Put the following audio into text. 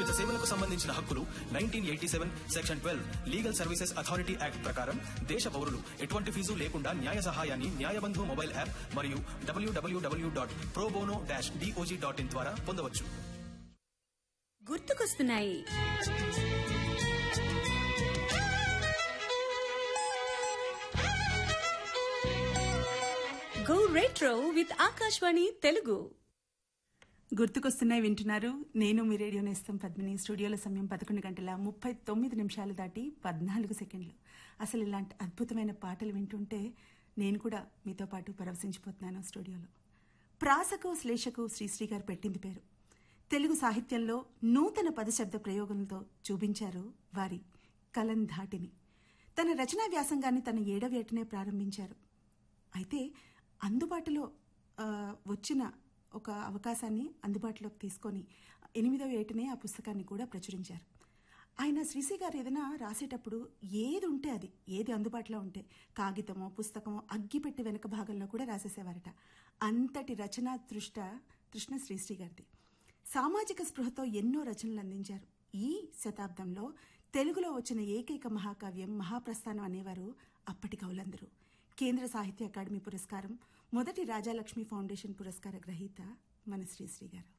సంబంధిత సేవలకు సంబంధించిన హక్కులు nineteen eighty seven section twelve legal services authority act ప్రకారం దేశ పౌరులు ఎటువంటి ఫీజు లేకుండా న్యాయ సహాయాన్ని న్యాయబంధు మొబైల్ యాప్ మరియు WWW dot pro bono dash DOJ dot in ద్వారా పొందవచ్చు గుర్తుకొస్తున్నాయి go retro with Akashvani Telugu గుర్తుకొస్తున్నాయి వింటున్నారు నేను మీ రేడియో నేస్తం పద్మిని స్టూడియోలో సమయం పదకొండు గంటల ముప్పై తొమ్మిది నిమిషాలు దాటి పద్నాలుగు సెకండ్లు అసలు ఇలాంటి అద్భుతమైన పాటలు వింటుంటే నేను కూడా మీతో పాటు పరవశించిపోతున్నాను స్టూడియోలో ప్రాసకు శ్లేషకు శ్రీశ్రీ గారు పెట్టింది పేరు తెలుగు సాహిత్యంలో నూతన పదశబ్ద ప్రయోగంతో చూపించారు వారి కలం ధాటిని తన రచనా వ్యాసంగాన్ని తన ఏడవ ఏటనే ప్రారంభించారు అయితే అందుబాటులో ఆ, వచ్చిన ఒక అవకాశాన్ని అందుబాటులోకి తీసుకొని ఎనిమిదవ ఏటనే ఆ పుస్తకాన్ని కూడా ప్రచురించారు ఆయన శ్రీశ్రీ గారు ఏదైనా రాసేటప్పుడు ఏది ఉంటే అది ఏది అందుబాటులో ఉంటే కాగితమో పుస్తకమో అగ్గిపెట్టి వెనక భాగంలో కూడా రాసేసేవారట అంతటి రచనా తృష్ట తృష్ణ శ్రీశ్రీ గారిది సామాజిక స్పృహతో ఎన్నో రచనలు అందించారు ఈ శతాబ్దంలో తెలుగులో వచ్చిన ఏకైక మహాకావ్యం మహాప్రస్థానం అనేవారు అప్పటి కవులందరూ కేంద్ర సాహిత్య అకాడమీ పురస్కారం మొదటి రాజాలక్ష్మి ఫౌండేషన్ పురస్కార గ్రహీత మన శ్రీశ్రీ గారు